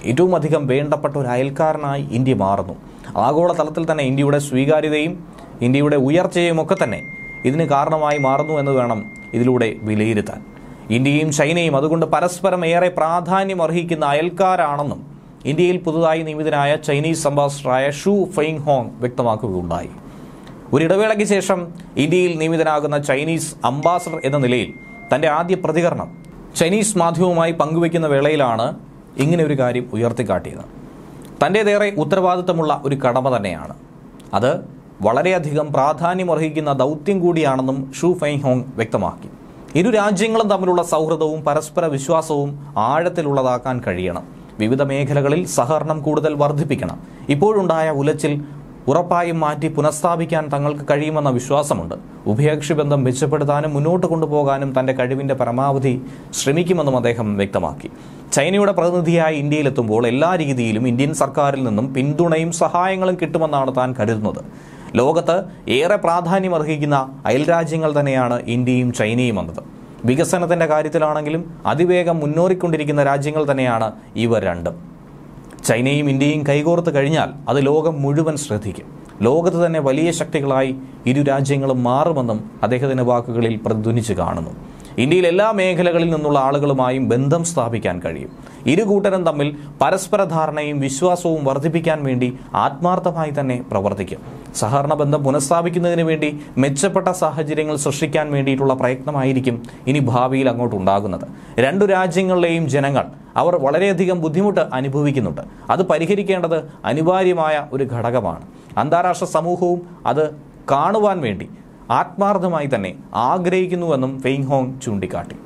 ഏറ്റവും അധികം വേണ്ടപ്പെട്ട ഒരു അയൽക്കാരനായി ഇന്ത്യ മാറുന്നു ആഗോളതലത്തിൽ തന്നെ ഇന്ത്യയുടെ സ്വീകാര്യതയും ഇന്ത്യയുടെ ഉയർച്ചയും ഒക്കെ തന്നെ ഇതിന് കാരണമായി മാറുന്നു എന്ന് വേണം ഇതിലൂടെ വിലയിരുത്താൻ ഇന്ത്യയും ചൈനയും അതുകൊണ്ട് പരസ്പരം ഏറെ പ്രാധാന്യം അർഹിക്കുന്ന അയൽക്കാരാണെന്നും ഇന്ത്യയിൽ പുതുതായി നിയമിതനായ ചൈനീസ് അംബാസഡറായ ഷു ഫെയിങ് ഹോങ് വ്യക്തമാക്കുകയുണ്ടായി ഒരു ഇടവേളയ്ക്ക് ശേഷം ഇന്ത്യയിൽ നിയമിതനാകുന്ന ചൈനീസ് അംബാസഡർ എന്ന നിലയിൽ തന്റെ ആദ്യ പ്രതികരണം ചൈനീസ് മാധ്യമവുമായി പങ്കുവയ്ക്കുന്ന വേളയിലാണ് ഇങ്ങനെ ഒരു കാര്യം ഉയർത്തിക്കാട്ടിയത് തൻ്റേതേറെ ഉത്തരവാദിത്തമുള്ള ഒരു കടമ തന്നെയാണ് അത് വളരെയധികം പ്രാധാന്യമർഹിക്കുന്ന ദൗത്യം കൂടിയാണെന്നും ഷു ഫെങ് ഹോങ് വ്യക്തമാക്കി ഇരു രാജ്യങ്ങളും തമ്മിലുള്ള സൗഹൃദവും പരസ്പര വിശ്വാസവും ആഴത്തിലുള്ളതാക്കാൻ കഴിയണം വിവിധ മേഖലകളിൽ സഹകരണം കൂടുതൽ വർദ്ധിപ്പിക്കണം ഇപ്പോഴുണ്ടായ ഉലച്ചിൽ ഉറപ്പായും മാറ്റി പുനഃസ്ഥാപിക്കാൻ തങ്ങൾക്ക് കഴിയുമെന്ന വിശ്വാസമുണ്ട് ഉഭയകക്ഷി ബന്ധം മെച്ചപ്പെടുത്താനും മുന്നോട്ട് കൊണ്ടുപോകാനും തന്റെ കഴിവിന്റെ പരമാവധി ശ്രമിക്കുമെന്നും അദ്ദേഹം വ്യക്തമാക്കി ചൈനയുടെ പ്രതിനിധിയായി ഇന്ത്യയിലെത്തുമ്പോൾ എല്ലാ രീതിയിലും ഇന്ത്യൻ സർക്കാരിൽ നിന്നും പിന്തുണയും സഹായങ്ങളും കിട്ടുമെന്നാണ് താൻ കരുതുന്നത് ലോകത്ത് ഏറെ പ്രാധാന്യം അർഹിക്കുന്ന അയൽരാജ്യങ്ങൾ തന്നെയാണ് ഇന്ത്യയും ചൈനയും എന്നത് വികസനത്തിന്റെ കാര്യത്തിലാണെങ്കിലും അതിവേഗം മുന്നേറിക്കൊണ്ടിരിക്കുന്ന രാജ്യങ്ങൾ തന്നെയാണ് ഇവ രണ്ടും ചൈനയും ഇന്ത്യയും കൈകോർത്ത് കഴിഞ്ഞാൽ അത് ലോകം മുഴുവൻ ശ്രദ്ധിക്കും ലോകത്ത് തന്നെ വലിയ ശക്തികളായി ഇരു രാജ്യങ്ങളും മാറുമെന്നും അദ്ദേഹത്തിന്റെ വാക്കുകളിൽ പ്രതിധ്വനിച്ച് കാണുന്നു ഇന്ത്യയിൽ എല്ലാ മേഖലകളിൽ നിന്നുള്ള ആളുകളുമായും ബന്ധം സ്ഥാപിക്കാൻ കഴിയും ഇരു കൂട്ടരും തമ്മിൽ പരസ്പര ധാരണയും വിശ്വാസവും വർദ്ധിപ്പിക്കാൻ വേണ്ടി ആത്മാർത്ഥമായി തന്നെ പ്രവർത്തിക്കും സഹകരണ ബന്ധം പുനഃസ്ഥാപിക്കുന്നതിന് വേണ്ടി മെച്ചപ്പെട്ട സാഹചര്യങ്ങൾ സൃഷ്ടിക്കാൻ വേണ്ടിയിട്ടുള്ള പ്രയത്നമായിരിക്കും ഇനി ഭാവിയിൽ അങ്ങോട്ട് ഉണ്ടാകുന്നത് രണ്ടു രാജ്യങ്ങളിലെയും ജനങ്ങൾ അവർ വളരെയധികം ബുദ്ധിമുട്ട് അനുഭവിക്കുന്നുണ്ട് അത് പരിഹരിക്കേണ്ടത് അനിവാര്യമായ ഒരു ഘടകമാണ് അന്താരാഷ്ട്ര സമൂഹവും അത് കാണുവാൻ വേണ്ടി ആത്മാർത്ഥമായി തന്നെ ആഗ്രഹിക്കുന്നുവെന്നും ഫെയ്ങ് ഹോങ് ചൂണ്ടിക്കാട്ടി